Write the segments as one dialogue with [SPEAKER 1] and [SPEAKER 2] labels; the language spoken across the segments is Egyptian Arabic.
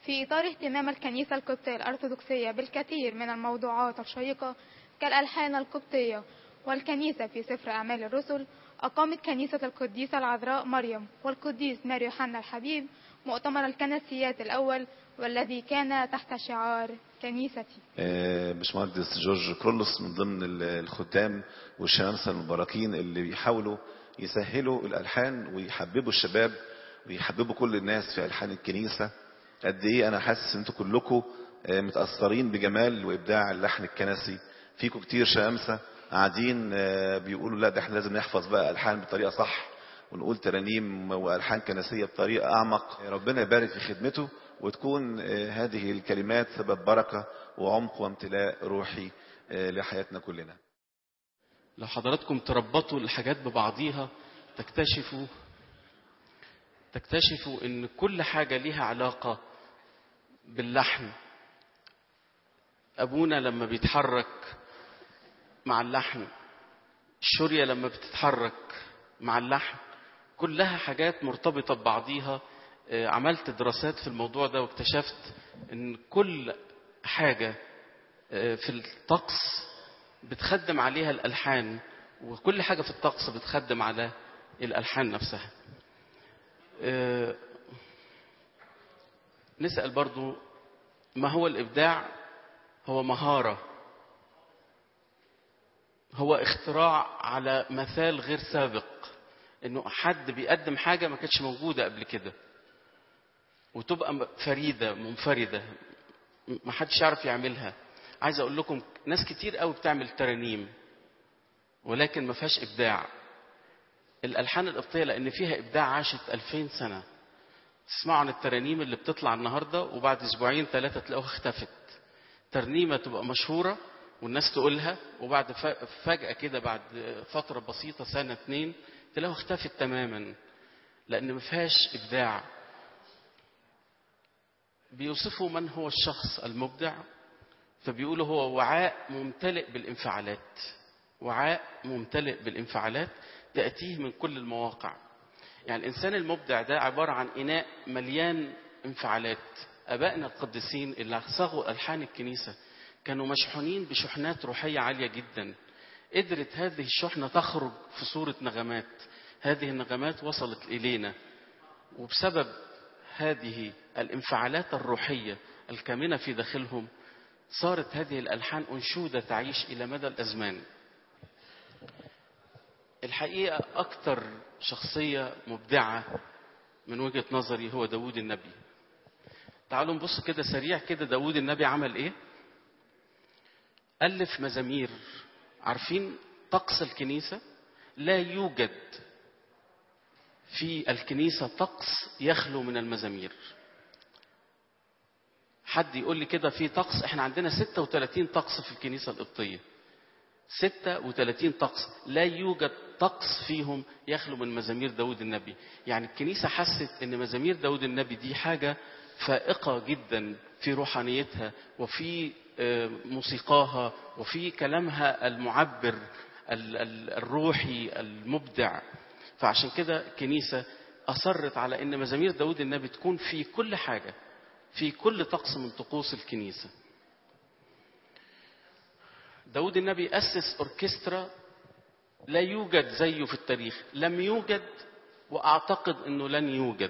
[SPEAKER 1] في إطار اهتمام الكنيسة القبطية الأرثوذكسية بالكثير من الموضوعات الشيقة كالألحان القبطية والكنيسة في سفر أعمال الرسل أقامت كنيسة القديسة العذراء مريم والقديس ماري يوحنا الحبيب مؤتمر الكنسيات الأول والذي كان تحت شعار كنيستي
[SPEAKER 2] آه، باشمهندس جورج كرولوس من ضمن ال- الختام والشمامسة المباركين اللي بيحاولوا يسهلوا الألحان ويحببوا الشباب ويحببوا كل الناس في ألحان الكنيسة قد إيه أنا حاسس إن أنتوا كلكم آه، متأثرين بجمال وإبداع اللحن الكنسي فيكم كتير شمامسة قاعدين آه، بيقولوا لا ده احنا لازم نحفظ بقى ألحان بطريقة صح ونقول ترانيم وألحان كنسية بطريقة أعمق ربنا يبارك في خدمته وتكون آه، هذه الكلمات سبب بركة وعمق وامتلاء روحي آه، لحياتنا كلنا
[SPEAKER 3] لو حضراتكم تربطوا الحاجات ببعضيها تكتشفوا تكتشفوا ان كل حاجة ليها علاقة باللحن ابونا لما بيتحرك مع اللحن الشورية لما بتتحرك مع اللحن كلها حاجات مرتبطة ببعضيها آه، عملت دراسات في الموضوع ده واكتشفت ان كل حاجة آه، في الطقس بتخدم عليها الألحان وكل حاجة في الطقس بتخدم على الألحان نفسها آه، نسأل برضو ما هو الإبداع هو مهارة هو اختراع على مثال غير سابق انه حد بيقدم حاجة ما كانتش موجودة قبل كده وتبقى فريدة منفردة ما حدش يعرف يعملها عايز اقول لكم ناس كتير قوي بتعمل ترانيم ولكن ما فيهاش ابداع الالحان القبطيه لان فيها ابداع عاشت 2000 سنه تسمعوا عن الترانيم اللي بتطلع النهارده وبعد اسبوعين ثلاثه تلاقوها اختفت ترنيمه تبقى مشهوره والناس تقولها وبعد ف- فجاه كده بعد فتره بسيطه سنه اتنين تلاقوها اختفت تماما لان ما فيهاش ابداع بيوصفوا من هو الشخص المبدع فبيقولوا هو وعاء ممتلئ بالانفعالات وعاء ممتلئ بالانفعالات تأتيه من كل المواقع يعني الإنسان المبدع ده عبارة عن إناء مليان انفعالات أبائنا القديسين اللي صاغوا ألحان الكنيسة كانوا مشحونين بشحنات روحية عالية جدا قدرت هذه الشحنة تخرج في صورة نغمات هذه النغمات وصلت إلينا وبسبب هذه الانفعالات الروحية الكامنة في داخلهم صارت هذه الألحان أنشودة تعيش إلى مدى الأزمان الحقيقة أكثر شخصية مبدعة من وجهة نظري هو داود النبي تعالوا نبص كده سريع كده داود النبي عمل إيه ألف مزامير عارفين طقس الكنيسة لا يوجد في الكنيسة طقس يخلو من المزامير حد يقول لي كده في طقس احنا عندنا 36 طقس في الكنيسة القبطية 36 طقس لا يوجد طقس فيهم يخلو من مزامير داود النبي يعني الكنيسة حست ان مزامير داود النبي دي حاجة فائقة جدا في روحانيتها وفي آه، موسيقاها وفي كلامها المعبر ال- ال- الروحي المبدع فعشان كده الكنيسة أصرت على أن مزامير داود النبي تكون في كل حاجة في كل طقس من طقوس الكنيسة داود النبي أسس أوركسترا لا يوجد زيه في التاريخ لم يوجد وأعتقد أنه لن يوجد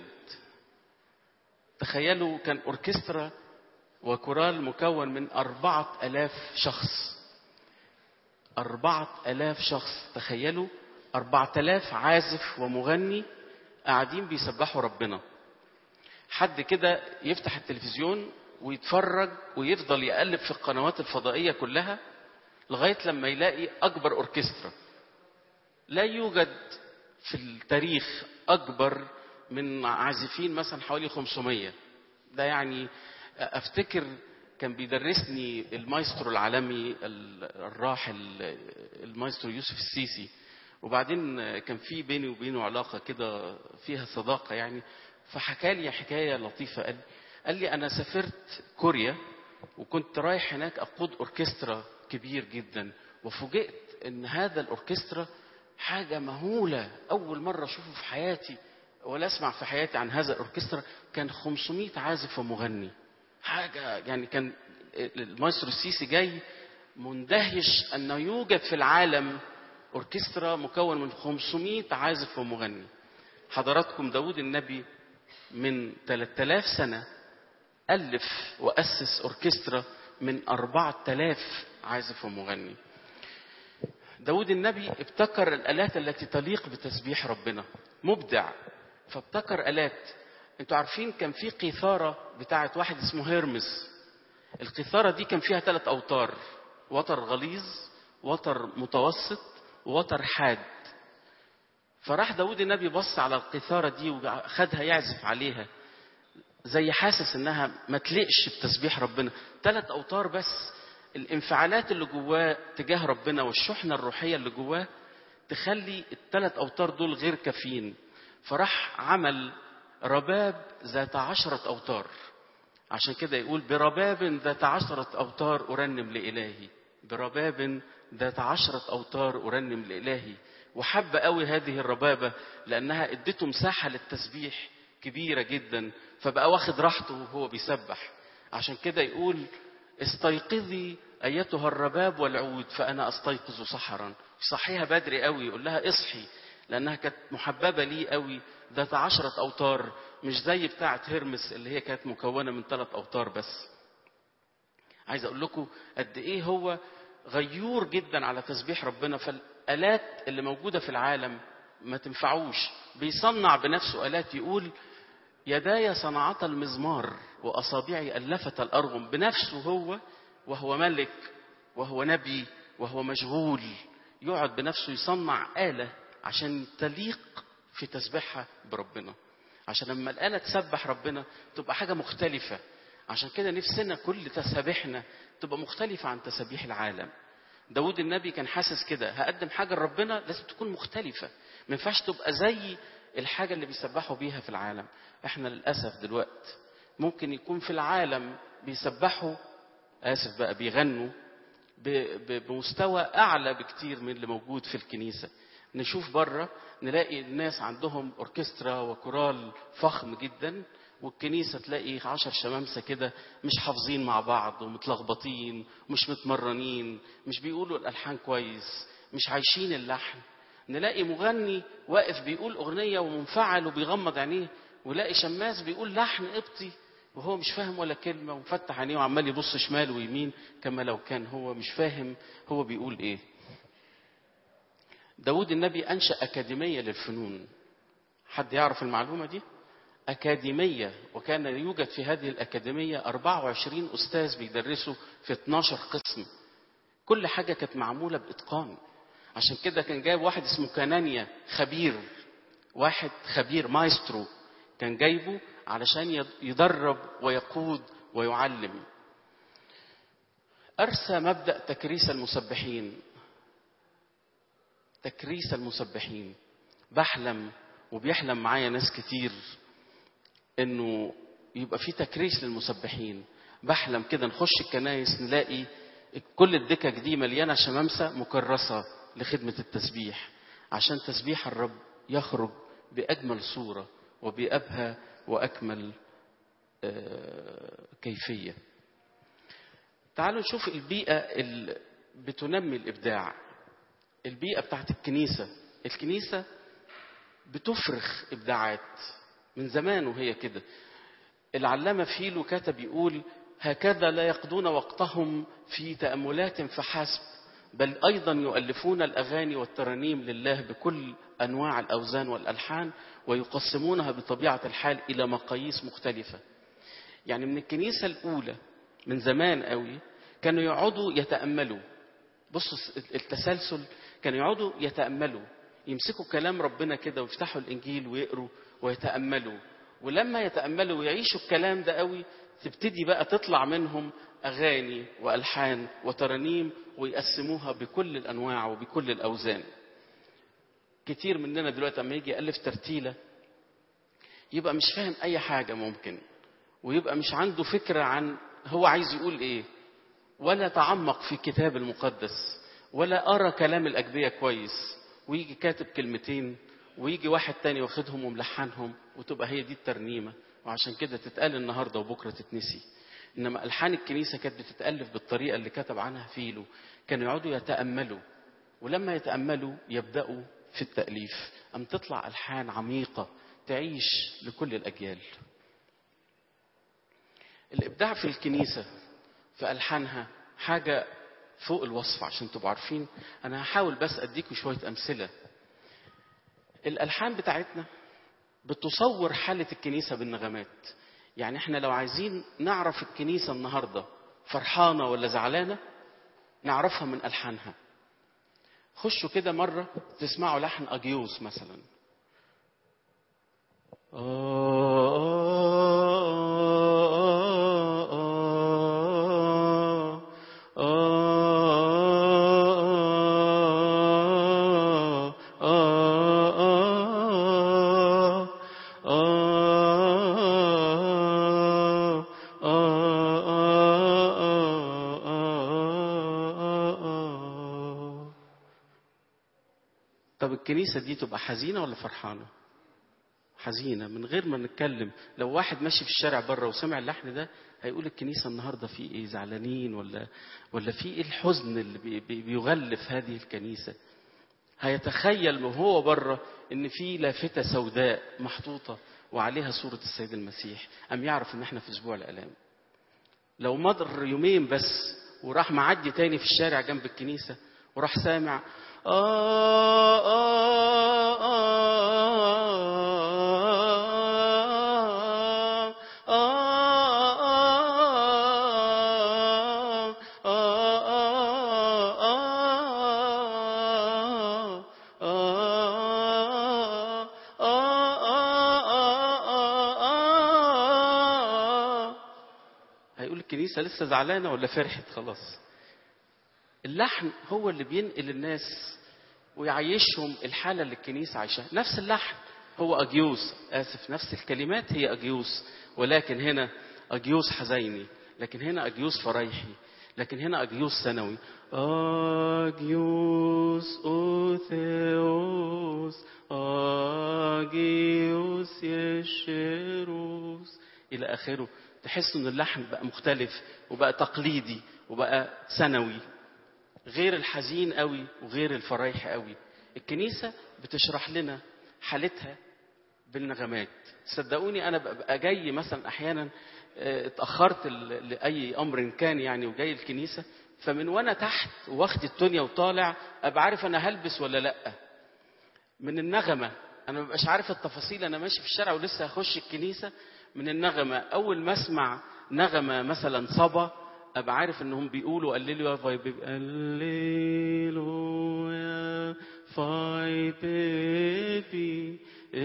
[SPEAKER 3] تخيلوا كان أوركسترا وكورال مكون من أربعة ألاف شخص أربعة ألاف شخص تخيلوا أربعة ألاف عازف ومغني قاعدين بيسبحوا ربنا حد كده يفتح التلفزيون ويتفرج ويفضل يقلب في القنوات الفضائية كلها لغاية لما يلاقي أكبر أوركسترا لا يوجد في التاريخ أكبر من عازفين مثلا حوالي 500 ده يعني أفتكر كان بيدرسني المايسترو العالمي الراحل المايسترو يوسف السيسي وبعدين كان في بيني وبينه علاقة كده فيها صداقة يعني فحكى لي حكاية لطيفة قال قال لي أنا سافرت كوريا وكنت رايح هناك أقود أوركسترا كبير جدا وفوجئت ان هذا الاوركسترا حاجة مهولة أول مرة أشوفه في حياتي ولا أسمع في حياتي عن هذا الأوركسترا كان 500 عازف ومغني حاجة يعني كان المايسترو السيسي جاي مندهش أنه يوجد في العالم أوركسترا مكون من 500 عازف ومغني حضراتكم داود النبي من 3000 سنة ألف وأسس أوركسترا من 4000 عازف ومغني داود النبي ابتكر الآلات التي تليق بتسبيح ربنا مبدع فابتكر آلات انتوا عارفين كان في قيثارة بتاعت واحد اسمه هيرمس القيثارة دي كان فيها ثلاث أوتار وتر غليظ وتر متوسط ووتر حاد فراح داود النبي بص على القيثارة دي وخدها يعزف عليها زي حاسس انها ما تليقش بتسبيح ربنا ثلاث اوتار بس الانفعالات اللي جواه تجاه ربنا والشحنة الروحية اللي جواه تخلي الثلاث اوتار دول غير كافيين فراح عمل رباب ذات عشرة اوتار عشان كده يقول برباب ذات عشرة اوتار ارنم لالهي برباب ذات عشرة اوتار ارنم لالهي وحب قوي هذه الربابة لانها ادته مساحة للتسبيح كبيرة جدا فبقى واخد راحته وهو بيسبح عشان كده يقول استيقظي ايتها الرباب والعود فانا استيقظ سحرا صحيها بدري قوي يقول لها اصحي لانها كانت محببه لي قوي ذات عشرة اوتار مش زي بتاعه هرمس اللي هي كانت مكونه من ثلاث اوتار بس عايز اقول لكم قد ايه هو غيور جدا على تسبيح ربنا فالالات اللي موجوده في العالم ما تنفعوش بيصنع بنفسه الات يقول يداي صنعت المزمار واصابعي الفت الارغم بنفسه هو وهو ملك وهو نبي وهو مشغول يقعد بنفسه يصنع آلة عشان تليق في تسبيحها بربنا عشان لما الآلة تسبح ربنا تبقى حاجة مختلفة عشان كده نفسنا كل تسابيحنا تبقى مختلفة عن تسابيح العالم داود النبي كان حاسس كده هقدم حاجة لربنا لازم تكون مختلفة ما ينفعش تبقى زي الحاجة اللي بيسبحوا بيها في العالم احنا للأسف دلوقت ممكن يكون في العالم بيسبحوا آسف بقى بيغنوا بمستوى أعلى بكتير من اللي موجود في الكنيسة نشوف بره نلاقي الناس عندهم أوركسترا وكورال فخم جدا والكنيسة تلاقي عشر شمامسة كده مش حافظين مع بعض ومتلخبطين مش متمرنين مش بيقولوا الألحان كويس مش عايشين اللحن نلاقي مغني واقف بيقول أغنية ومنفعل وبيغمض عينيه ولاقي شماس بيقول لحن قبطي وهو مش فاهم ولا كلمة ومفتح عينيه وعمال يبص شمال ويمين كما لو كان هو مش فاهم هو بيقول ايه داود النبي أنشأ أكاديمية للفنون حد يعرف المعلومة دي أكاديمية وكان يوجد في هذه الأكاديمية 24 أستاذ بيدرسوا في 12 قسم كل حاجة كانت معمولة بإتقان عشان كده كان جايب واحد اسمه كانانيا خبير واحد خبير مايسترو كان جايبه علشان يدرب ويقود ويعلم أرسى مبدأ تكريس المسبحين تكريس المسبحين بحلم وبيحلم معايا ناس كتير انه يبقى في تكريس للمسبحين بحلم كده نخش الكنايس نلاقي كل الدكك دي مليانه شمامسه مكرسه لخدمه التسبيح عشان تسبيح الرب يخرج باجمل صوره وبابهى واكمل كيفيه تعالوا نشوف البيئه اللي بتنمي الابداع البيئه بتاعت الكنيسه الكنيسه بتفرخ ابداعات من زمان وهي كده العلامة فيلو كتب يقول هكذا لا يقضون وقتهم في تأملات فحسب بل أيضا يؤلفون الأغاني والترانيم لله بكل أنواع الأوزان والألحان ويقسمونها بطبيعة الحال إلى مقاييس مختلفة يعني من الكنيسة الأولى من زمان قوي كانوا يقعدوا يتأملوا بصوا التسلسل كانوا يقعدوا يتأملوا يمسكوا كلام ربنا كده ويفتحوا الإنجيل ويقروا ويتأملوا ولما يتأملوا ويعيشوا الكلام ده قوي تبتدي بقى تطلع منهم أغاني وألحان وترانيم ويقسموها بكل الأنواع وبكل الأوزان كتير مننا دلوقتي لما يجي يألف ترتيلة يبقى مش فاهم أي حاجة ممكن ويبقى مش عنده فكرة عن هو عايز يقول إيه ولا تعمق في الكتاب المقدس ولا أرى كلام الأجبية كويس ويجي كاتب كلمتين ويجي واحد تاني واخدهم وملحنهم وتبقى هي دي الترنيمة وعشان كده تتقال النهاردة وبكرة تتنسي انما الحان الكنيسه كانت بتتالف بالطريقه اللي كتب عنها فيلو كانوا يقعدوا يتاملوا ولما يتاملوا يبداوا في التاليف ام تطلع الحان عميقه تعيش لكل الاجيال الابداع في الكنيسه في الحانها حاجه فوق الوصف عشان تبقوا عارفين انا هحاول بس اديكم شويه امثله الالحان بتاعتنا بتصور حاله الكنيسه بالنغمات يعني احنا لو عايزين نعرف الكنيسه النهارده فرحانه ولا زعلانه نعرفها من الحانها خشوا كده مره تسمعوا لحن اجيوس مثلا طب الكنيسة دي تبقى حزينة ولا فرحانة؟ حزينة من غير ما نتكلم لو واحد ماشي في الشارع بره وسمع اللحن ده هيقول الكنيسة النهاردة في ايه زعلانين ولا ولا في ايه الحزن اللي بي بي بيغلف هذه الكنيسة هيتخيل وهو بره ان في لافتة سوداء محطوطة وعليها صورة السيد المسيح أم يعرف ان احنا في اسبوع الالام لو مضر يومين بس وراح معدي تاني في الشارع جنب الكنيسة وراح سامع آه آه آه هيقول الكنيسة لسه زعلانة ولا فرحت خلاص اللحن هو اللي بينقل الناس ويعيشهم الحالة اللي الكنيسة عايشاها نفس اللحن هو أجيوس آسف نفس الكلمات هي أجيوس ولكن هنا أجيوس حزيني لكن هنا أجيوس فرايحي لكن هنا أجيوس سنوي أجيوس أوثيوس أجيوس يشيروس إلى آخره تحس إن اللحن بقى مختلف وبقى تقليدي وبقى سنوي غير الحزين قوي وغير الفرايح قوي الكنيسة بتشرح لنا حالتها بالنغمات صدقوني أنا ببقى جاي مثلا أحيانا آه، اتأخرت ل- لأي أمر كان يعني وجاي الكنيسة فمن وأنا تحت واخد الدنيا وطالع أبقى عارف أنا هلبس ولا لأ من النغمة أنا ما ببقاش عارف التفاصيل أنا ماشي في الشارع ولسه هخش الكنيسة من النغمة أول ما أسمع نغمة مثلا صبا أبقى عارف إنهم بيقولوا قللوا يا فاي بيبي قللوا فاي بيبي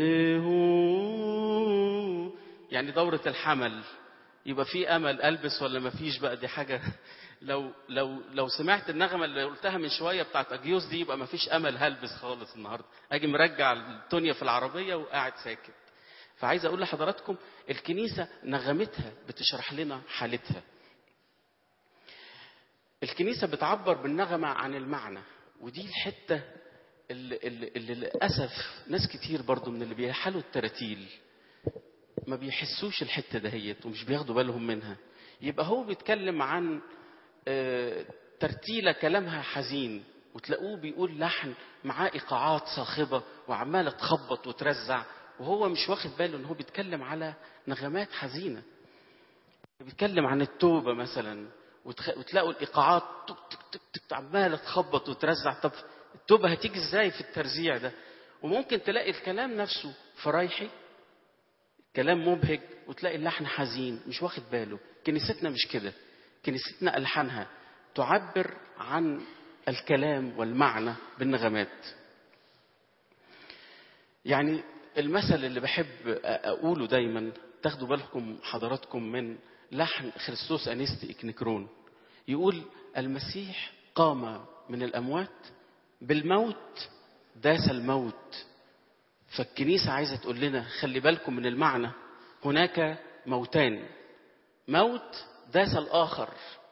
[SPEAKER 3] إيهو يعني دورة الحمل يبقى في امل البس ولا ما فيش بقى دي حاجه لو لو لو سمعت النغمه اللي قلتها من شويه بتاعت اجيوس دي يبقى ما فيش امل هلبس خالص النهارده اجي مرجع الدنيا في العربيه وقاعد ساكت فعايز اقول لحضراتكم الكنيسه نغمتها بتشرح لنا حالتها الكنيسه بتعبر بالنغمه عن المعنى ودي الحته اللي, اللي, اللي للاسف ناس كتير برضو من اللي بيحلوا التراتيل ما بيحسوش الحته دهيت ومش بياخدوا بالهم منها يبقى هو بيتكلم عن آه، ترتيله كلامها حزين وتلاقوه بيقول لحن معاه ايقاعات صاخبه وعماله تخبط وترزع وهو مش واخد باله ان هو بيتكلم على نغمات حزينه بيتكلم عن التوبه مثلا وتخ... وتلاقوا الايقاعات تك تك تك تك عماله تخبط وترزع طب التوبه هتيجي ازاي في الترزيع ده وممكن تلاقي الكلام نفسه فرايحي كلام مبهج وتلاقي اللحن حزين مش واخد باله كنيستنا مش كده كنيستنا ألحانها تعبر عن الكلام والمعنى بالنغمات يعني المثل اللي بحب أقوله دايما تاخدوا بالكم حضراتكم من لحن خريستوس أنيستي إكنيكرون يقول المسيح قام من الأموات بالموت داس الموت فالكنيسة عايزة تقول لنا خلي بالكم من المعنى هناك موتان موت داس الآخر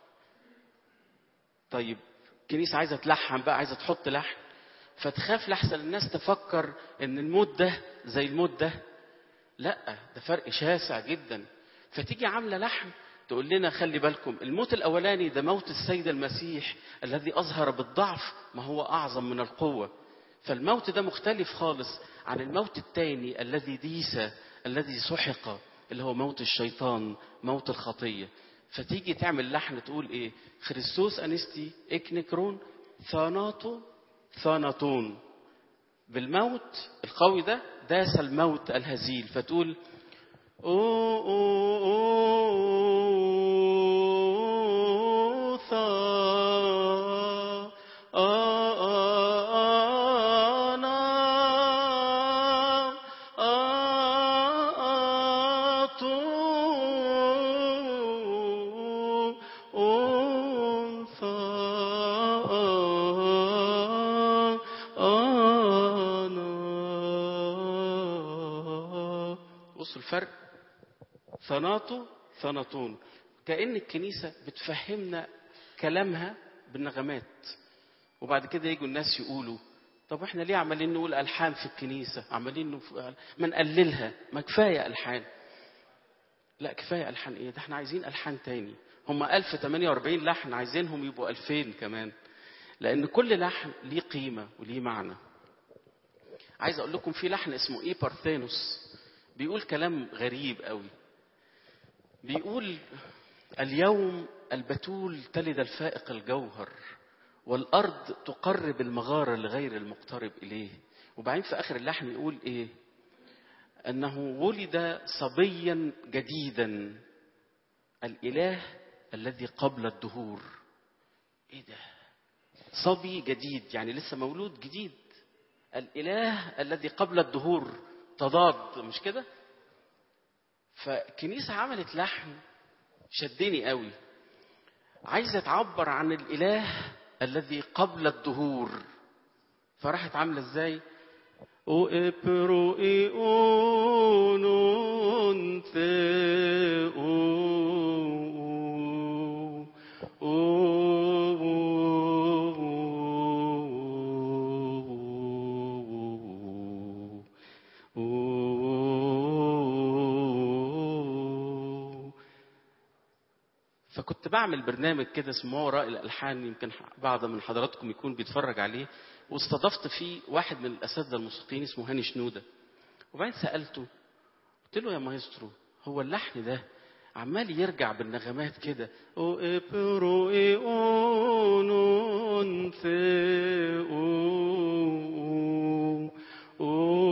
[SPEAKER 3] طيب الكنيسة عايزة تلحن بقى عايزة تحط لحن فتخاف لحسن الناس تفكر ان الموت ده زي الموت ده لا ده فرق شاسع جدا فتيجي عاملة لحن تقول لنا خلي بالكم الموت الأولاني ده موت السيد المسيح الذي أظهر بالضعف ما هو أعظم من القوة فالموت ده مختلف خالص عن الموت الثاني الذي ديس الذي سحق اللي هو موت الشيطان موت الخطية فتيجي تعمل لحن تقول ايه خريستوس انستي اكنكرون ثاناتو ثاناتون بالموت القوي ده داس الموت الهزيل فتقول أو أو أو ثا أنا أتو أنثى أنا بصوا الفرق ثناطو ثناطون كأن الكنيسة بتفهمنا كلامها بالنغمات وبعد كده يجوا الناس يقولوا طب احنا ليه عمالين نقول ألحان في الكنيسة عمالين نف... ما نقللها ما كفاية ألحان لا كفاية ألحان ايه ده احنا عايزين ألحان تاني هم 1048 لحن عايزينهم يبقوا 2000 كمان لأن كل لحن ليه قيمة وليه معنى عايز أقول لكم في لحن اسمه إيه بارثينوس بيقول كلام غريب قوي بيقول اليوم البتول تلد الفائق الجوهر والأرض تقرب المغارة لغير المقترب إليه وبعدين في آخر اللحن يقول إيه أنه ولد صبيا جديدا الإله الذي قبل الدهور إيه ده صبي جديد يعني لسه مولود جديد الإله الذي قبل الدهور تضاد مش كده فالكنيسة عملت لحن شدني قوي عايزة تعبر عن الإله الذي قبل الدهور فراحت عاملة ازاي او ابرو اي اونون فكنت بعمل برنامج كده اسمه ما وراء الالحان يمكن بعض من حضراتكم يكون بيتفرج عليه واستضفت فيه واحد من الاساتذه الموسيقيين اسمه هاني شنوده وبعدين سالته قلت له يا مايسترو هو اللحن ده عمال يرجع بالنغمات كده او ابرو اي اونون ثي او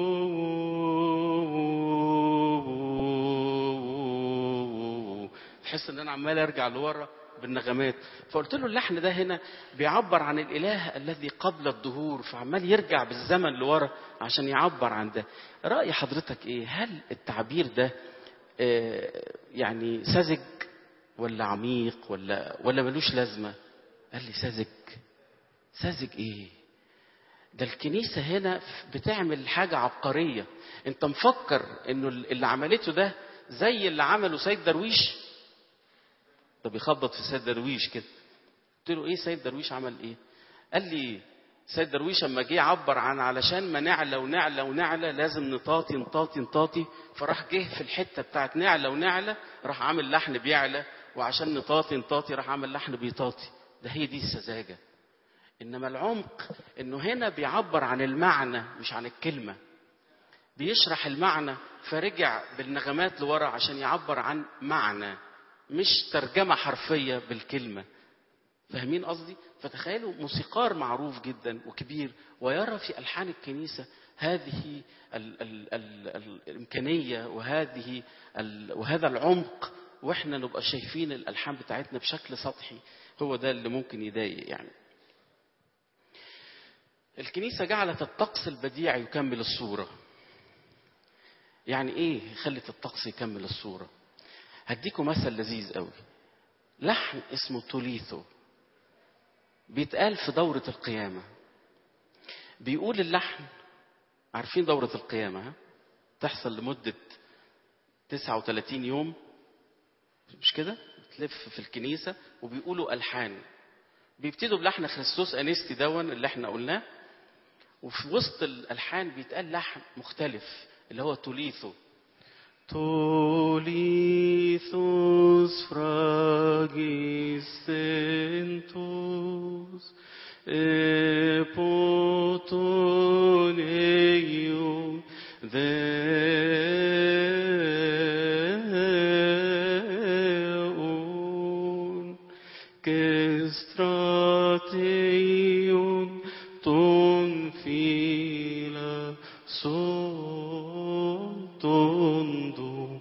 [SPEAKER 3] او تحس ان انا عمال ارجع لورا بالنغمات فقلت له اللحن ده هنا بيعبر عن الاله الذي قبل الظهور فعمال يرجع بالزمن لورا عشان يعبر عن ده راي حضرتك ايه هل التعبير ده آه، يعني ساذج ولا عميق ولا ولا ملوش لازمه قال لي ساذج ساذج ايه ده الكنيسة هنا بتعمل حاجة عبقرية انت مفكر انه اللي عملته ده زي اللي عمله سيد درويش ده بيخبط في سيد درويش كده قلت له ايه سيد درويش عمل ايه قال لي سيد درويش اما جه عبر عن علشان ما نعلى ونعلى ونعلى لازم نطاطي نطاطي نطاطي فراح جه في الحته بتاعت نعلى ونعلى راح عامل لحن بيعلى وعشان نطاطي نطاطي راح عامل لحن بيطاطي ده هي دي السذاجه انما العمق انه هنا بيعبر عن المعنى مش عن الكلمه بيشرح المعنى فرجع بالنغمات لورا عشان يعبر عن معنى مش ترجمه حرفيه بالكلمه فاهمين قصدي فتخيلوا موسيقار معروف جدا وكبير ويرى في الحان الكنيسه هذه ال ال ال ال الامكانيه وهذه ال وهذا العمق واحنا نبقى شايفين الالحان بتاعتنا بشكل سطحي هو ده اللي ممكن يضايق يعني الكنيسه جعلت الطقس البديع يكمل الصوره يعني ايه خلت الطقس يكمل الصوره هديكم مثل لذيذ قوي لحن اسمه توليثو بيتقال في دورة القيامة بيقول اللحن عارفين دورة القيامة ها؟ تحصل لمدة 39 يوم مش كده تلف في الكنيسة وبيقولوا ألحان بيبتدوا بلحن خريستوس أنستي دون اللي احنا قلناه وفي وسط الألحان بيتقال لحن مختلف اللي هو توليثو Tolithus fragis centus, epoton eium Deum, Gestrateium ton fila sontondum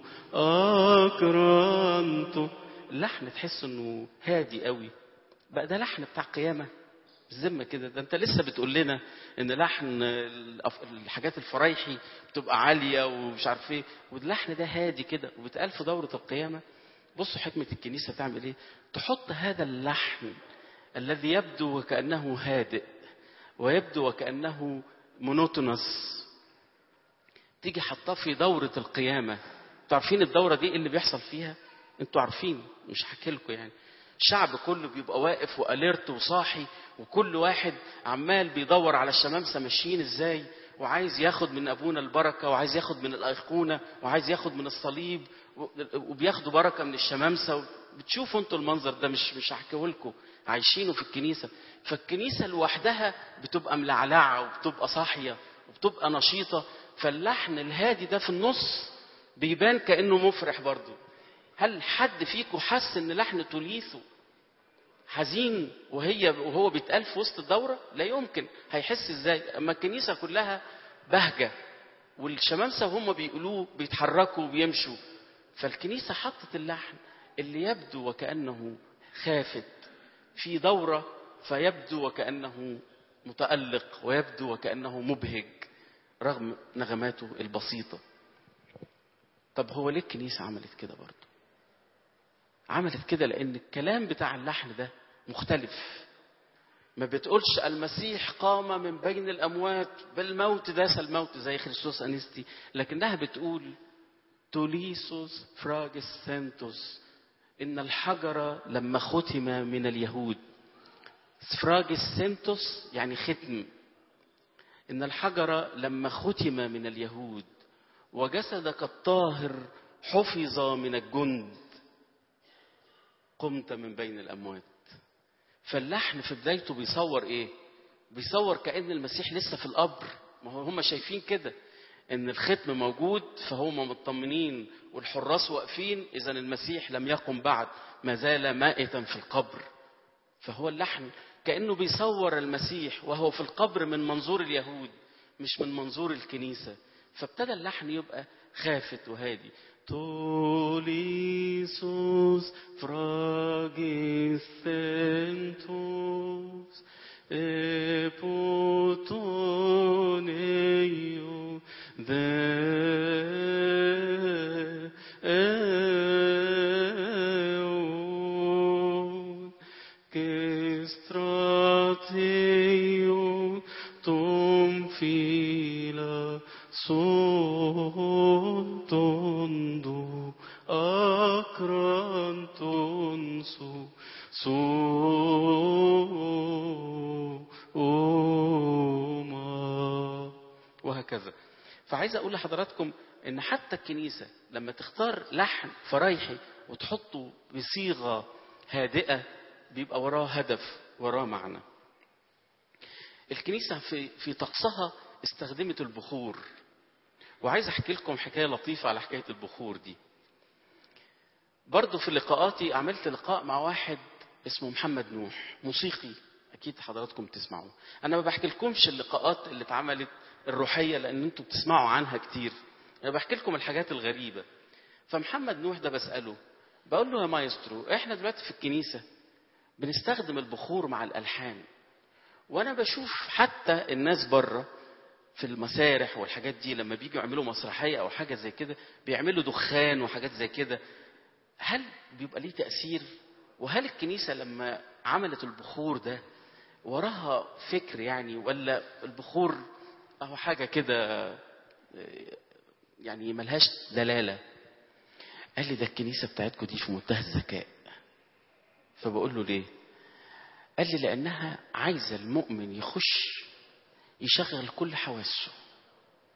[SPEAKER 3] أكرمتم اللحن تحس انه هادي قوي بقى ده لحن بتاع قيامه بالذمه كده ده انت لسه بتقول لنا ان لحن الأف- الحاجات الفرايحي بتبقى عاليه ومش عارف ايه واللحن ده هادي كده وبيتقال في دوره القيامه بصوا حكمه الكنيسه تعمل ايه تحط هذا اللحن الذي يبدو وكانه هادئ ويبدو وكانه مونوتونس تيجي حطاه في دورة القيامة انتوا عارفين الدورة دي إيه اللي بيحصل فيها انتوا عارفين مش هحكي لكم يعني الشعب كله بيبقى واقف واليرت وصاحي وكل واحد عمال بيدور على الشمامسة ماشيين ازاي وعايز ياخد من ابونا البركة وعايز ياخد من الايقونة وعايز ياخد من الصليب و- وبياخدوا بركة من الشمامسة بتشوفوا انتوا المنظر ده مش مش هحكيه لكم عايشينه في الكنيسة فالكنيسة لوحدها بتبقى ملعلعة وبتبقى صاحية وبتبقى نشيطة فاللحن الهادي ده في النص بيبان كأنه مفرح برضه هل حد فيكم حس ان لحن توليثو حزين وهي وهو بيتقال في وسط الدورة لا يمكن هيحس ازاي اما الكنيسة كلها بهجة والشمامسة وهم بيقولوه بيتحركوا وبيمشوا فالكنيسة حطت اللحن اللي يبدو وكأنه خافت في دورة فيبدو وكأنه متألق ويبدو وكأنه مبهج رغم نغماته البسيطة طب هو ليه الكنيسة عملت كده برضه عملت كده لأن الكلام بتاع اللحن ده مختلف ما بتقولش المسيح قام من بين الأموات بالموت داس الموت زي خريستوس أنستي لكنها بتقول توليسوس فراجس سنتوس إن الحجر لما ختم من اليهود سفراجس سنتوس يعني ختم إن الحجر لما ختم من اليهود وجسدك الطاهر حفظ من الجند قمت من بين الأموات فاللحن في بدايته بيصور إيه؟ بيصور كأن المسيح لسه في القبر ما هو هم شايفين كده إن الختم موجود فهم مطمنين والحراس واقفين إذا المسيح لم يقم بعد ما زال مائتا في القبر فهو اللحن كأنه بيصور المسيح وهو في القبر من منظور اليهود مش من منظور الكنيسة فابتدى اللحن يبقى خافت وهادي توليسوس فراجيس سنتوس epotoneo Deum que strateo tum fila sontondo acranton su سوما وهكذا فعايز اقول لحضراتكم ان حتى الكنيسه لما تختار لحن فرايحي وتحطه بصيغه هادئه بيبقى وراه هدف وراه معنى الكنيسه في في طقسها استخدمت البخور وعايز احكي لكم حكايه لطيفه على حكايه البخور دي برضه في لقاءاتي عملت لقاء مع واحد اسمه محمد نوح موسيقي اكيد حضراتكم تسمعوه انا ما بحكي لكمش اللقاءات اللي اتعملت الروحيه لان انتوا بتسمعوا عنها كتير انا بحكي لكم الحاجات الغريبه فمحمد نوح ده بساله بقول له يا مايسترو احنا دلوقتي في الكنيسه بنستخدم البخور مع الالحان وانا بشوف حتى الناس بره في المسارح والحاجات دي لما بيجوا يعملوا مسرحيه او حاجه زي كده بيعملوا دخان وحاجات زي كده هل بيبقى ليه تاثير وهل الكنيسه لما عملت البخور ده وراها فكر يعني ولا البخور اهو حاجه كده يعني ملهاش دلاله قال لي ده الكنيسه بتاعتكم دي في منتهى الذكاء فبقول له ليه قال لي لانها عايزه المؤمن يخش يشغل كل حواسه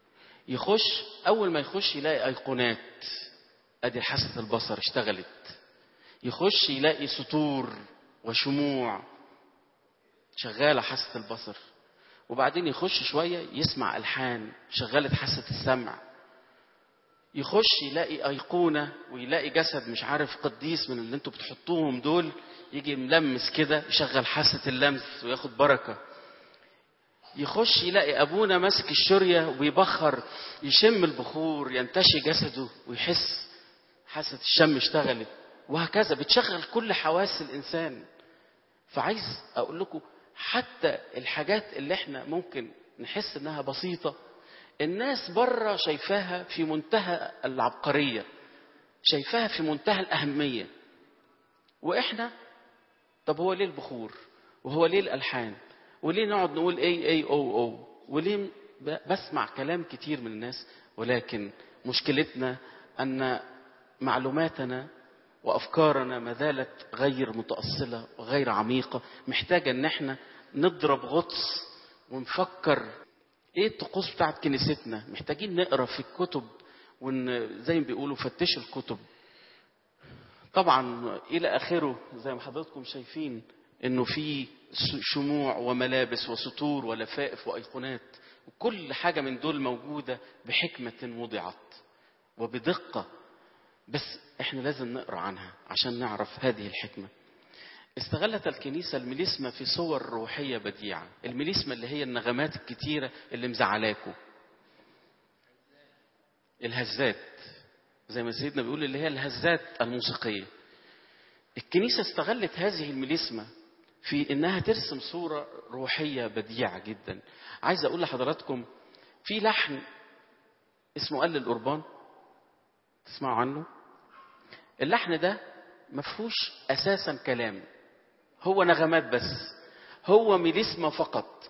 [SPEAKER 3] يخش اول ما يخش يلاقي ايقونات ادي حاسه البصر اشتغلت يخش يلاقي سطور وشموع شغاله حاسه البصر وبعدين يخش شويه يسمع الحان شغلت حاسه السمع يخش يلاقي ايقونه ويلاقي جسد مش عارف قديس من اللي انتوا بتحطوهم دول يجي ملمس كده يشغل حاسه اللمس وياخد بركه يخش يلاقي ابونا ماسك الشريه وبيبخر يشم البخور ينتشي جسده ويحس حاسه الشم اشتغلت وهكذا بتشغل كل حواس الانسان فعايز اقول لكم حتى الحاجات اللي احنا ممكن نحس انها بسيطه الناس بره شايفاها في منتهى العبقريه شايفاها في منتهى الاهميه واحنا طب هو ليه البخور وهو ليه الالحان وليه نقعد نقول اي اي او او وليه ب- بسمع كلام كتير من الناس ولكن مشكلتنا ان معلوماتنا وافكارنا ما زالت غير متاصله وغير عميقه محتاجه ان احنا نضرب غطس ونفكر ايه الطقوس بتاعت كنيستنا محتاجين نقرا في الكتب ون زي ما بيقولوا فتشوا الكتب طبعا الى اخره زي ما حضراتكم شايفين انه في س- شموع وملابس وسطور ولفائف وايقونات وكل حاجه من دول موجوده بحكمه وضعت وبدقه بس احنا لازم نقرا عنها عشان نعرف هذه الحكمه استغلت الكنيسة الميليسما في صور روحية بديعة الميليسما اللي هي النغمات الكتيرة اللي مزعلاكوا الهزات زي ما سيدنا بيقول اللي هي الهزات الموسيقية الكنيسة استغلت هذه الميليسما في انها ترسم صورة روحية بديعة جدا عايز اقول لحضراتكم في لحن اسمه قل القربان تسمعوا عنه اللحن ده مفهوش اساسا كلام هو نغمات بس هو ميليسما فقط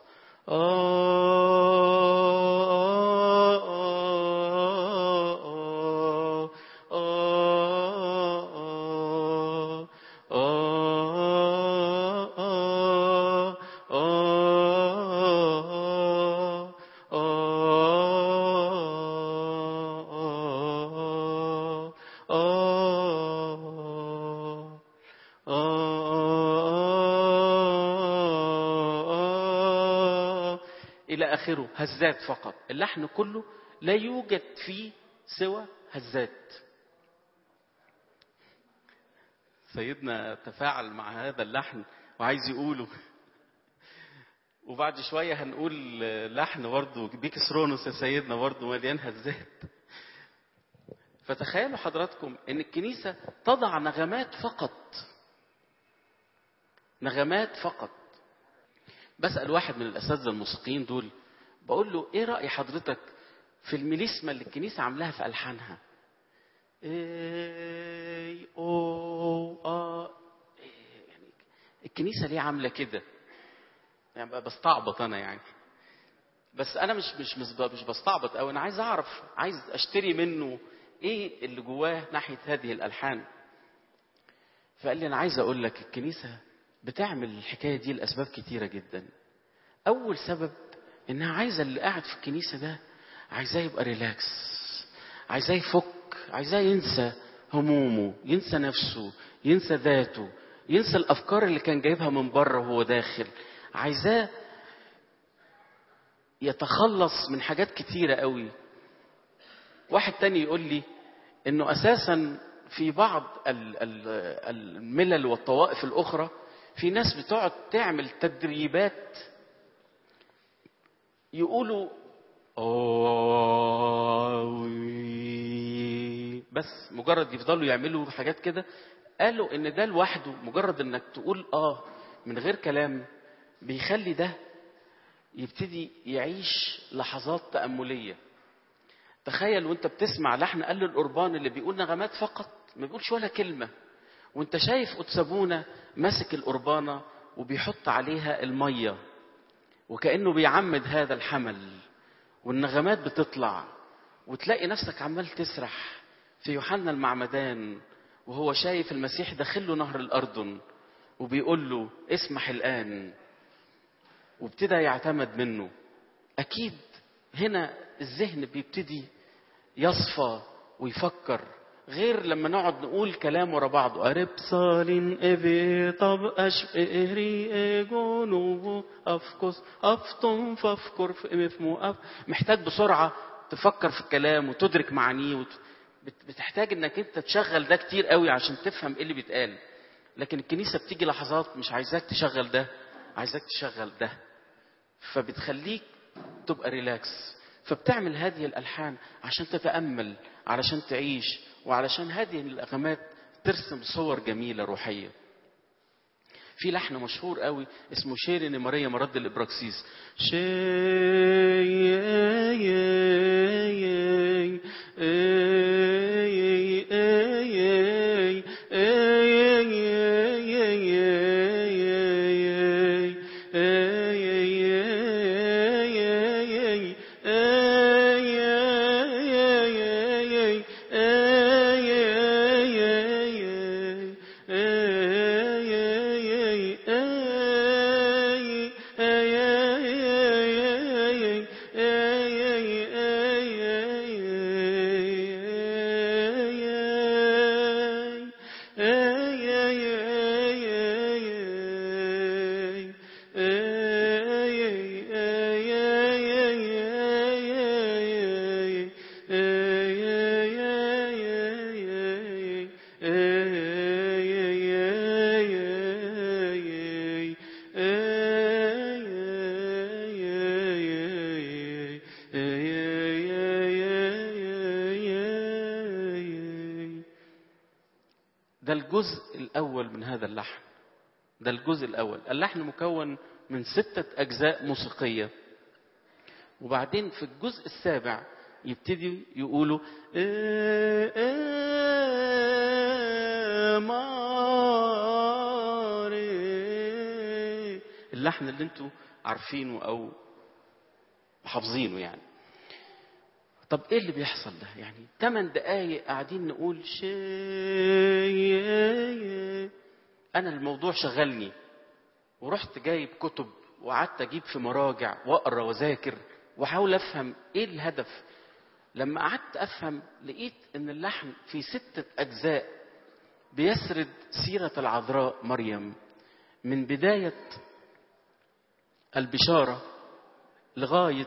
[SPEAKER 3] إلى آخره هزات فقط اللحن كله لا يوجد فيه سوى هزات سيدنا تفاعل مع هذا اللحن وعايز يقوله وبعد شوية هنقول لحن برضه بيكس رونوس يا سيدنا برضه مليان هزات فتخيلوا حضراتكم ان الكنيسة تضع نغمات فقط نغمات فقط بسأل واحد من الأساتذة الموسيقيين دول بقول له إيه رأي حضرتك في الميليسما اللي الكنيسة عاملاها في ألحانها؟ إيه أو آه إيه يعني الكنيسة ليه عاملة كده؟ يعني بقى بستعبط أنا يعني بس أنا مش مش مش مش بستعبط أوي أنا عايز أعرف عايز أشتري منه إيه اللي جواه ناحية هذه الألحان فقال لي أنا عايز أقول لك الكنيسة بتعمل الحكايه دي لاسباب كتيره جدا اول سبب انها عايزه اللي قاعد في الكنيسه ده عايزاه يبقى ريلاكس عايزاه يفك عايزاه ينسى همومه ينسى نفسه ينسى ذاته ينسى الافكار اللي كان جايبها من بره وهو داخل عايزاه يتخلص من حاجات كتيره قوي واحد تاني يقول لي انه اساسا في بعض ال- ال- الملل والطوائف الاخرى في ناس بتقعد تعمل تدريبات يقولوا أوي بس مجرد يفضلوا يعملوا حاجات كده قالوا ان ده لوحده مجرد انك تقول اه من غير كلام بيخلي ده يبتدي يعيش لحظات تأملية تخيل وانت بتسمع لحن قل القربان اللي بيقول نغمات فقط ما بيقولش ولا كلمة وانت شايف قدسبونة ماسك القربانة وبيحط عليها المية وكأنه بيعمد هذا الحمل والنغمات بتطلع وتلاقي نفسك عمال تسرح في يوحنا المعمدان وهو شايف المسيح داخله نهر الأردن وبيقول له اسمح الآن وابتدى يعتمد منه أكيد هنا الذهن بيبتدي يصفى ويفكر غير لما نقعد نقول كلام ورا بعضه قرب صالين ابي طب اش اهري اجونو افكس افتم فافكر في مفمو أف محتاج بسرعه تفكر في الكلام وتدرك معانيه وت... بت- بتحتاج انك انت تشغل ده كتير قوي عشان تفهم ايه اللي بيتقال لكن الكنيسه بتيجي لحظات مش عايزاك تشغل ده عايزاك تشغل ده فبتخليك تبقى ريلاكس فبتعمل هذه الالحان عشان تتامل علشان تعيش وعلشان هذه الاغامات ترسم صور جميله روحيه في لحن مشهور قوي اسمه شيرين ماريا مرد الابراكسيس ده الجزء الأول من هذا اللحن ده الجزء الأول اللحن مكون من ستة أجزاء موسيقية وبعدين في الجزء السابع يبتدي يقولوا إيه إيه ماري اللحن اللي انتوا عارفينه أو حافظينه يعني طب ايه اللي بيحصل ده يعني 8 دقايق قاعدين نقول شيء انا الموضوع شغلني ورحت جايب كتب وقعدت اجيب في مراجع واقرا واذاكر واحاول افهم ايه الهدف لما قعدت افهم لقيت ان اللحن في ستة اجزاء بيسرد سيرة العذراء مريم من بداية البشارة لغاية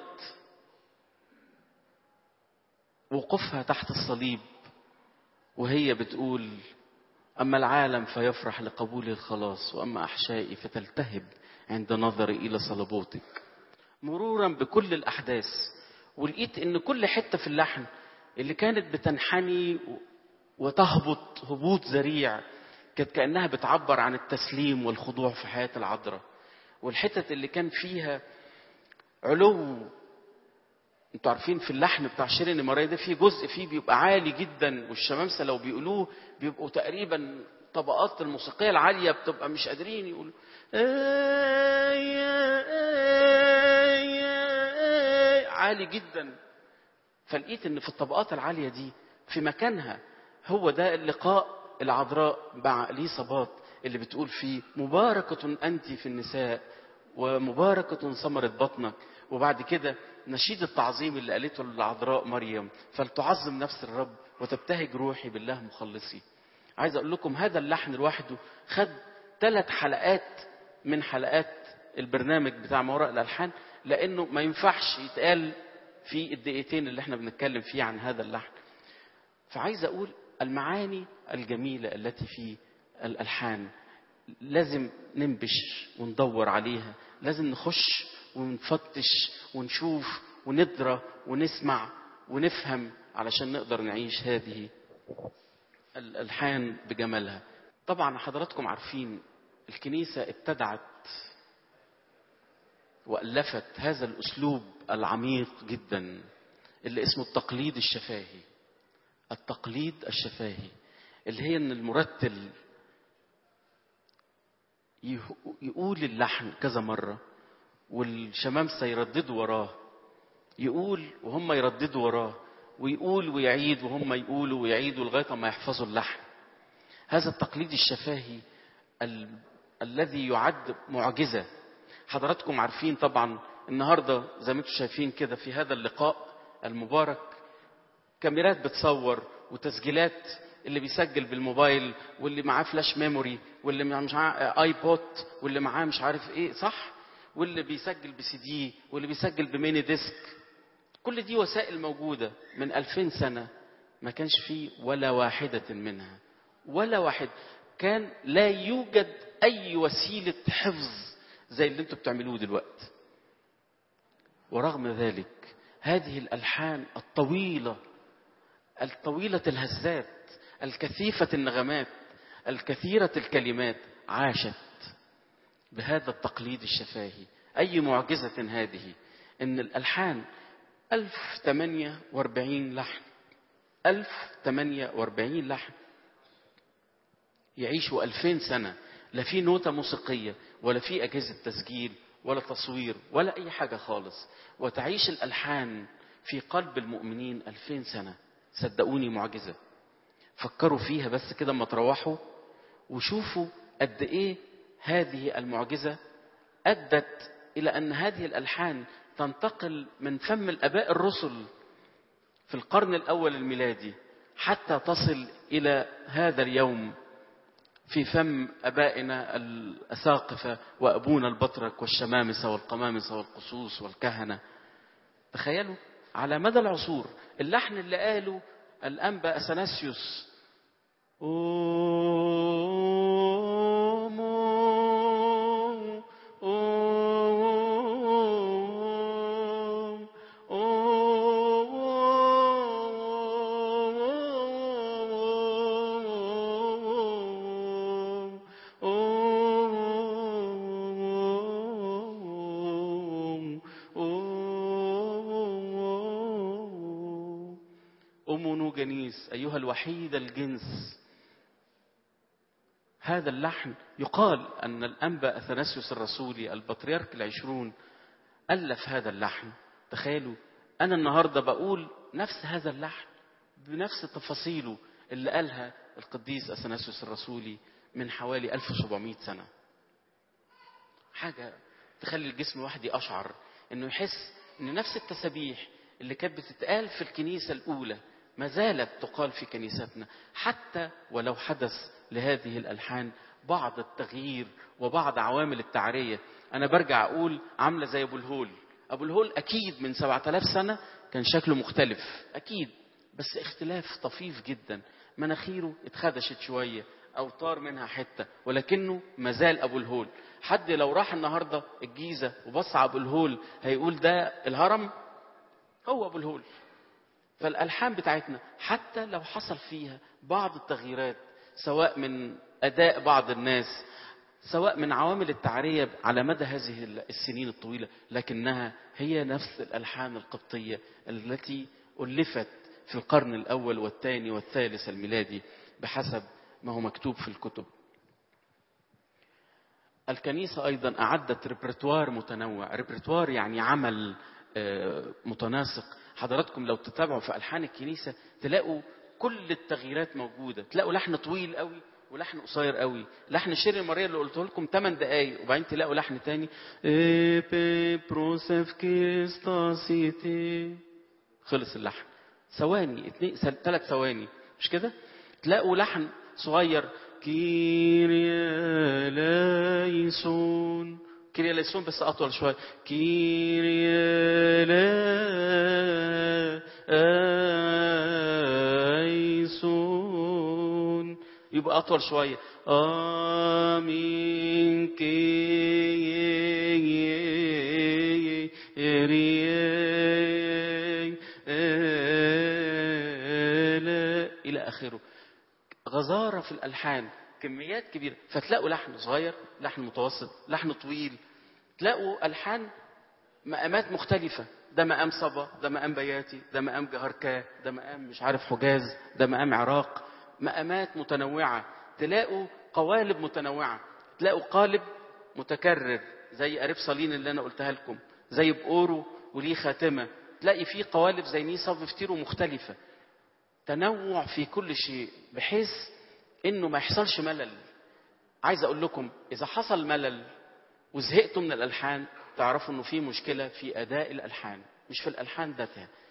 [SPEAKER 3] وقوفها تحت الصليب وهي بتقول أما العالم فيفرح لقبول الخلاص وأما أحشائي فتلتهب عند نظري إلى صلبوتك مرورا بكل الأحداث ولقيت إن كل حتة في اللحن اللي كانت بتنحني وتهبط هبوط ذريع كانت كأنها بتعبر عن التسليم والخضوع في حياة العذراء والحتت اللي كان فيها علو انتوا عارفين في اللحن بتاع شيرين ماريا ده في جزء فيه بيبقى عالي جدا والشمامسه لو بيقولوه بيبقوا تقريبا طبقات الموسيقيه العاليه بتبقى مش قادرين يقولوا عالي جدا فلقيت ان في الطبقات العاليه دي في مكانها هو ده اللقاء العذراء مع اليصابات اللي بتقول فيه مباركة أنت في النساء ومباركة ثمرة بطنك وبعد كده نشيد التعظيم اللي قالته للعذراء مريم فلتعظم نفس الرب وتبتهج روحي بالله مخلصي عايز اقول لكم هذا اللحن لوحده خد ثلاث حلقات من حلقات البرنامج بتاع ما وراء الالحان لانه ما ينفعش يتقال في الدقيقتين اللي احنا بنتكلم فيه عن هذا اللحن فعايز اقول المعاني الجميله التي في الالحان لازم ننبش وندور عليها لازم نخش ونفتش ونشوف وندرى ونسمع ونفهم علشان نقدر نعيش هذه الألحان بجمالها طبعا حضراتكم عارفين الكنيسة ابتدعت وألفت هذا الأسلوب العميق جدا اللي اسمه التقليد الشفاهي التقليد الشفاهي اللي هي ان المرتل يقول اللحن كذا مرة والشمامسة يرددوا وراه يقول وهم يرددوا وراه ويقول ويعيد وهم يقولوا ويعيدوا لغاية ما يحفظوا اللحن هذا التقليد الشفاهي ال... الذي يعد معجزة حضراتكم عارفين طبعا النهاردة زي ما انتم شايفين كده في هذا اللقاء المبارك كاميرات بتصور وتسجيلات اللي بيسجل بالموبايل واللي معاه فلاش ميموري واللي مش معاه ايبود واللي معاه مش عارف ايه صح واللي بيسجل بسي دي واللي بيسجل بميني ديسك كل دي وسائل موجودة من ألفين سنة ما كانش فيه ولا واحدة منها ولا واحد كان لا يوجد أي وسيلة حفظ زي اللي انتوا بتعملوه دلوقتي ورغم ذلك هذه الألحان الطويلة الطويلة الهزات الكثيفة النغمات الكثيرة الكلمات عاشت بهذا التقليد الشفاهي أي معجزة هذه إن الألحان 1048 لحن 1048 لحن يعيشوا 2000 سنة لا في نوتة موسيقية ولا في أجهزة تسجيل ولا تصوير ولا أي حاجة خالص وتعيش الألحان في قلب المؤمنين 2000 سنة صدقوني معجزة فكروا فيها بس كده اما تروحوا وشوفوا قد ايه هذه المعجزة أدت إلى أن هذه الألحان تنتقل من فم الآباء الرسل في القرن الأول الميلادي حتى تصل إلى هذا اليوم في فم أبائنا الأساقفة وأبونا البطرك والشمامسة والقمامسة والقصوص والكهنة تخيلوا على مدى العصور اللحن اللي قاله الأنبا أثناسيوس أم جنيس أيها الوحيد الجنس هذا اللحن يقال أن الأنبا أثناسيوس الرسولي البطريرك العشرون ألف هذا اللحن تخيلوا أنا النهاردة بقول نفس هذا اللحن بنفس تفاصيله اللي قالها القديس أثناسيوس الرسولي من حوالي 1700 سنة حاجة تخلي الجسم الواحد أشعر إنه يحس إن نفس التسابيح اللي كانت بتتقال في الكنيسة الأولى ما زالت تقال في كنيستنا حتى ولو حدث لهذه الألحان بعض التغيير وبعض عوامل التعرية أنا برجع أقول عاملة زي أبو الهول أبو الهول أكيد من 7000 سنة كان شكله مختلف أكيد بس اختلاف طفيف جدا مناخيره اتخدشت شوية أو طار منها حتة ولكنه مازال أبو الهول حد لو راح النهاردة الجيزة وبص على أبو الهول هيقول ده الهرم هو أبو الهول فالألحان بتاعتنا حتى لو حصل فيها بعض التغييرات سواء من أداء بعض الناس سواء من عوامل التعرية على مدى هذه السنين الطويلة لكنها هي نفس الألحان القبطية التي ألفت في القرن الأول والثاني والثالث الميلادي بحسب ما هو مكتوب في الكتب الكنيسة أيضا أعدت ريبرتوار متنوع ريبرتوار يعني عمل متناسق حضراتكم لو تتابعوا في ألحان الكنيسة تلاقوا كل التغييرات موجودة تلاقوا لحن طويل قوي ولحن قصير قوي لحن شير الماريا اللي قلته لكم 8 دقايق وبعدين تلاقوا لحن تاني خلص اللحن ثواني اتنين ثلاث ثواني مش كده تلاقوا لحن صغير كيريا لايسون كيريا لايسون بس اطول شويه كيريا لايسون يبقى اطول شويه امين الى اخره غزاره في الالحان كميات كبيره فتلاقوا لحن صغير لحن متوسط لحن طويل تلاقوا الحان مقامات مختلفه ده مقام صبا ده مقام بياتي ده مقام جهركاه ده مقام مش عارف حجاز ده مقام عراق مقامات متنوعه تلاقوا قوالب متنوعه تلاقوا قالب متكرر زي قريب صالين اللي انا قلتها لكم زي بقوره وليه خاتمه تلاقي فيه قوالب زي نيسا وفتيرو مختلفه تنوع في كل شيء بحيث انه ما يحصلش ملل عايز اقول لكم اذا حصل ملل وزهقتوا من الالحان تعرفوا انه في مشكله في اداء الالحان مش في الالحان ذاتها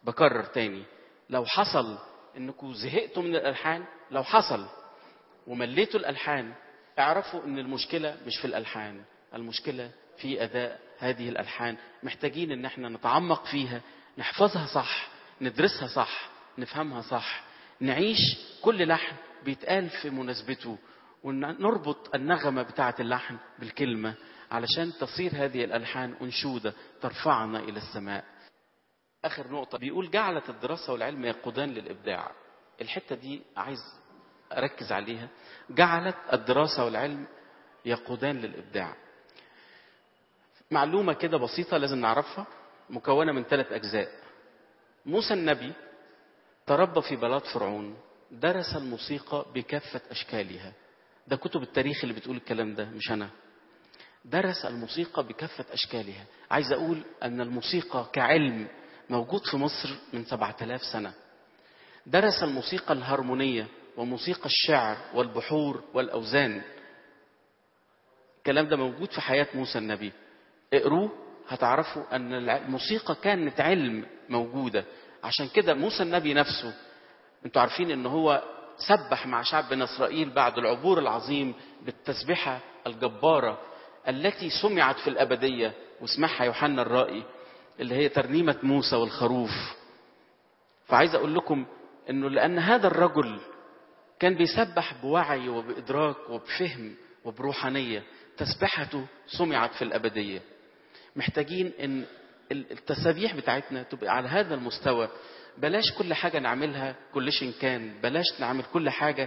[SPEAKER 3] بكرر تاني لو حصل انكم زهقتوا من الالحان لو حصل ومليتوا الالحان اعرفوا ان المشكله مش في الالحان المشكله في اداء هذه الالحان محتاجين ان احنا نتعمق فيها نحفظها صح ندرسها صح نفهمها صح نعيش كل لحن بيتقال في مناسبته ونربط النغمه بتاعه اللحن بالكلمه علشان تصير هذه الالحان انشوده ترفعنا الى السماء اخر نقطه بيقول جعلت الدراسه والعلم يقودان للابداع الحته دي عايز اركز عليها جعلت الدراسه والعلم يقودان للابداع معلومه كده بسيطه لازم نعرفها مكونه من ثلاث اجزاء موسى النبي تربى في بلاد فرعون درس الموسيقى بكافه اشكالها ده كتب التاريخ اللي بتقول الكلام ده مش انا درس الموسيقى بكافة أشكالها عايز أقول أن الموسيقى كعلم موجود في مصر من 7000 سنة درس الموسيقى الهارمونية وموسيقى الشعر والبحور والأوزان الكلام ده موجود في حياة موسى النبي اقروه هتعرفوا أن الموسيقى كانت علم موجودة عشان كده موسى النبي نفسه انتوا عارفين ان هو سبح مع شعب بني اسرائيل بعد العبور العظيم بالتسبحه الجباره التي سمعت في الابديه واسمعها يوحنا الرائي اللي هي ترنيمه موسى والخروف فعايز اقول لكم انه لان هذا الرجل كان بيسبح بوعي وبادراك وبفهم وبروحانيه تسبحته سمعت في الابديه محتاجين ان التسابيح بتاعتنا تبقى على هذا المستوى بلاش كل حاجة نعملها كل كان بلاش نعمل كل حاجة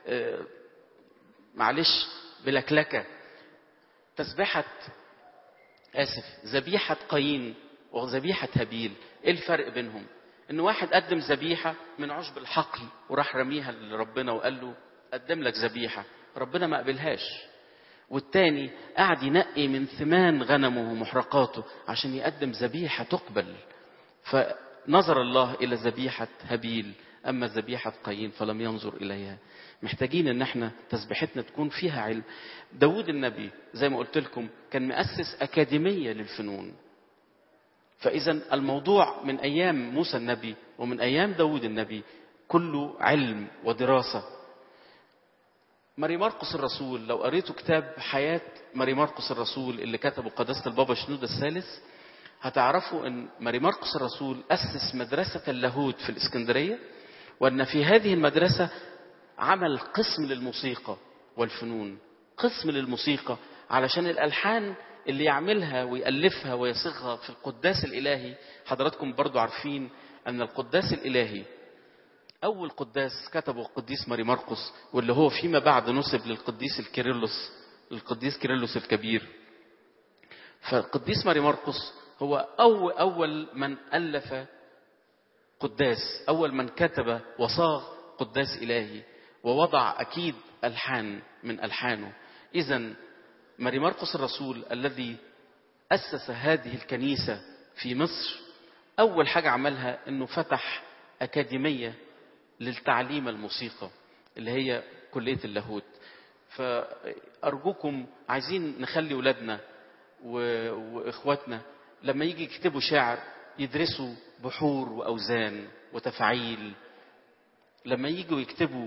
[SPEAKER 3] معلش بلكلكة تسبحة آسف ذبيحة قايين وذبيحة هابيل إيه الفرق بينهم؟ إن واحد قدم ذبيحة من عشب الحقل وراح رميها لربنا وقال له قدم لك ذبيحة ربنا ما قبلهاش والتاني قعد ينقي من ثمان غنمه ومحرقاته عشان يقدم ذبيحة تقبل فنظر الله إلى ذبيحة هابيل أما ذبيحة قايين فلم ينظر إليها محتاجين ان احنا تسبيحتنا تكون فيها علم داود النبي زي ما قلت لكم كان مؤسس أكاديمية للفنون فإذا الموضوع من أيام موسى النبي ومن أيام داود النبي كله علم ودراسة ماري مرقس الرسول لو قريتوا كتاب حياة ماري مرقس الرسول اللي كتبه قداسة البابا شنودة الثالث هتعرفوا ان ماري مرقس الرسول أسس مدرسة اللاهوت في الإسكندرية وأن في هذه المدرسة عمل قسم للموسيقى والفنون قسم للموسيقى علشان الألحان اللي يعملها ويألفها ويصيغها في القداس الإلهي حضراتكم برضو عارفين أن القداس الإلهي أول قداس كتبه القديس ماري مرقس واللي هو فيما بعد نسب للقديس الكيرلس القديس كيرلس الكبير فالقديس ماري مرقس هو أول, أول من ألف قداس أول من كتب وصاغ قداس إلهي ووضع أكيد ألحان من ألحانه إذا ماري مرقس الرسول الذي أسس هذه الكنيسة في مصر أول حاجة عملها أنه فتح أكاديمية للتعليم الموسيقى اللي هي كلية اللاهوت فأرجوكم عايزين نخلي ولادنا وإخواتنا لما يجي يكتبوا شعر يدرسوا بحور وأوزان وتفعيل لما يجوا يكتبوا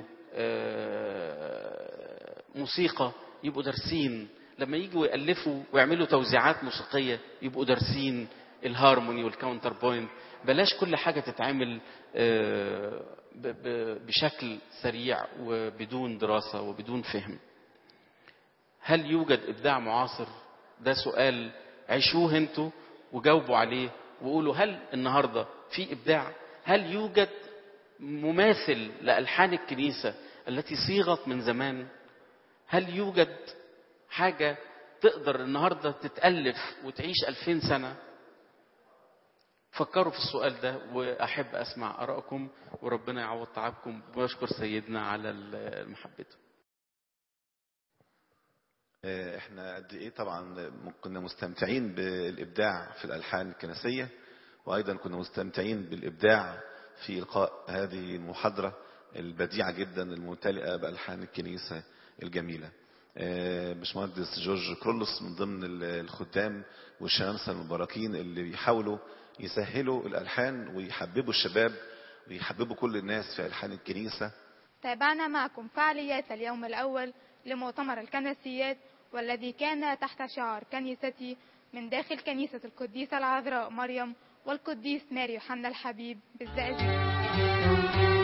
[SPEAKER 3] موسيقى يبقوا دارسين لما يجوا يألفوا ويعملوا توزيعات موسيقية يبقوا دارسين الهارموني والكاونتر بوينت بلاش كل حاجة تتعمل بشكل سريع وبدون دراسة وبدون فهم هل يوجد إبداع معاصر ده سؤال عيشوه انتوا وجاوبوا عليه وقولوا هل النهاردة في إبداع هل يوجد مماثل لألحان الكنيسة التي صيغت من زمان هل يوجد حاجة تقدر النهاردة تتألف وتعيش ألفين سنة فكروا في السؤال ده وأحب أسمع آرائكم وربنا يعوض تعبكم وأشكر سيدنا على محبته
[SPEAKER 2] احنا قد ايه طبعا كنا مستمتعين بالابداع في الالحان الكنسيه وايضا كنا مستمتعين بالابداع في القاء هذه المحاضره البديعه جدا الممتلئه بالحان الكنيسه الجميله باشمهندس جورج كرولوس من ضمن الخدام والشمامسه المباركين اللي بيحاولوا يسهلوا الألحان ويحببوا الشباب ويحببوا كل الناس في ألحان الكنيسة
[SPEAKER 1] تابعنا معكم فعاليات اليوم الأول لمؤتمر الكنسيات والذي كان تحت شعار كنيستي من داخل كنيسة القديسة العذراء مريم والقديس ماري يوحنا الحبيب بالزقازيق